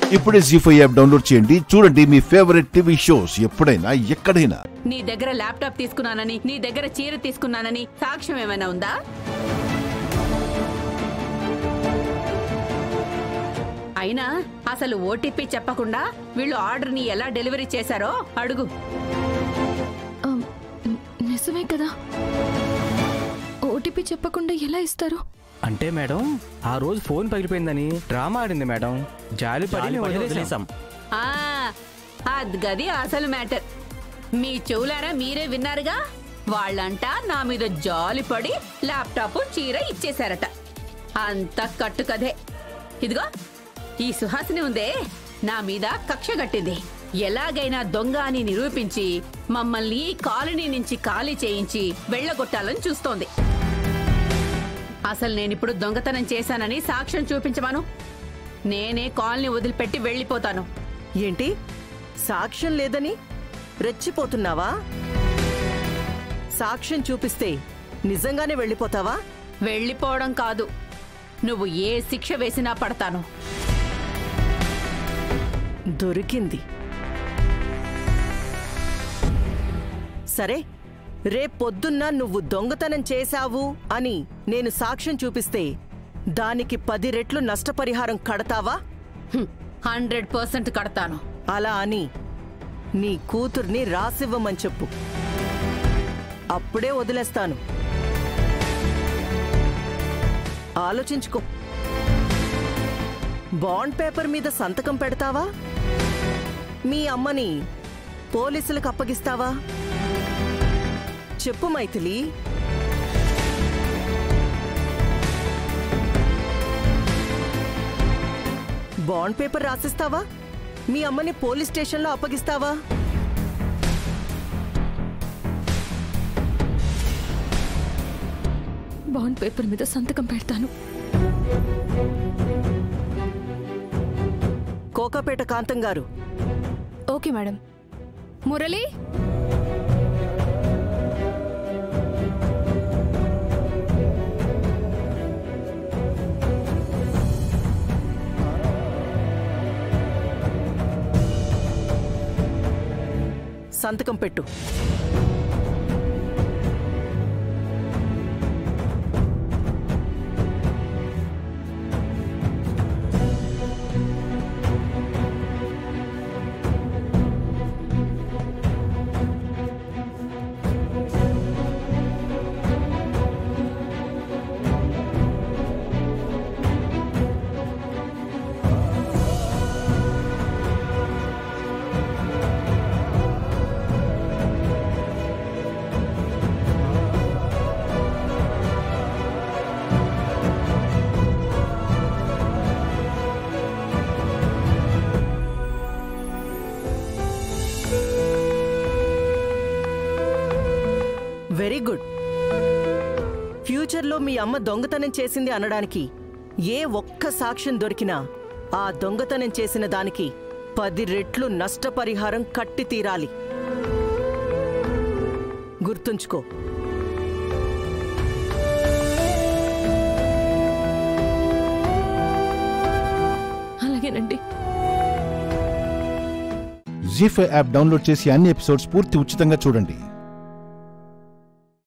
ఇప్పుడే G five app download చేయండి చూడండి మీ ఫేవరెట్ టీవీ షోస్ ఎప్పుడైనా ఎక్కడైనా నీ దగ్గర ల్యాప్టాప్ తీసుకున్నానని నీ దగ్గర చీర తీసుకున్నానని సాక్ష్యం ఏమైనా ఉందా అయినా అసలు ఓటీపీ చెప్పకుండా వీళ్ళు ఆర్డర్ని ఎలా డెలివరీ చేశారో అడుగు ఆ, ని- నిజమే కదా ఓటీపీ చెప్పకుండా ఎలా ఇస్తారు అంటే మేడం ఆ రోజు ఫోన్ పగిలిపోయిందని డ్రామా ఆడింది మేడం జాలిపడి మేము వదిలేసాం ఆ అది గది అసలు మ్యాటర్ మీ చెవులారా మీరే విన్నారుగా వాళ్ళంట నా మీద జాలిపడి ల్యాప్టాప్ చీర ఇచ్చేశారట అంత కట్టు కదే ఇదిగో ఈ సుహాసిని ఉందే నా మీద కక్ష కట్టింది ఎలాగైనా దొంగ అని నిరూపించి మమ్మల్ని ఈ కాలనీ నుంచి ఖాళీ చేయించి వెళ్ళగొట్టాలని చూస్తోంది అసలు నేనిప్పుడు దొంగతనం చేశానని సాక్ష్యం చూపించమాను నేనే కాలనీ వదిలిపెట్టి వెళ్ళిపోతాను ఏంటి సాక్ష్యం లేదని రెచ్చిపోతున్నావా సాక్ష్యం చూపిస్తే నిజంగానే వెళ్ళిపోతావా వెళ్ళిపోవడం కాదు నువ్వు ఏ శిక్ష వేసినా పడతాను దొరికింది సరే రేపొద్దున్న నువ్వు దొంగతనం చేశావు అని నేను సాక్ష్యం చూపిస్తే దానికి పది రెట్లు నష్టపరిహారం కడతావా హండ్రెడ్ పర్సెంట్ కడతాను అలా అని నీ కూతుర్ని రాసివ్వమని చెప్పు అప్పుడే వదిలేస్తాను ఆలోచించుకో బాండ్ పేపర్ మీద సంతకం పెడతావా మీ అమ్మని పోలీసులకు అప్పగిస్తావా చెప్పు మైథిలి బాండ్ పేపర్ రాసిస్తావా మీ అమ్మని పోలీస్ స్టేషన్లో అప్పగిస్తావా బాండ్ పేపర్ మీద సంతకం పెడతాను కోకాపేట కాంతం గారు ఓకే మేడం మురళి సంతకం పెట్టు వెరీ గుడ్ ఫ్యూచర్లో మీ అమ్మ దొంగతనం చేసింది అనడానికి ఏ ఒక్క సాక్ష్యం దొరికినా ఆ దొంగతనం చేసిన దానికి పది రెట్లు నష్టపరిహారం కట్టి తీరాలి గుర్తుంచుకో అలాగేనండి జీ ఫైవ్ యాప్ డౌన్లోడ్ చేసి అన్ని ఎపిసోడ్స్ పూర్తి ఉచితంగా చూడండి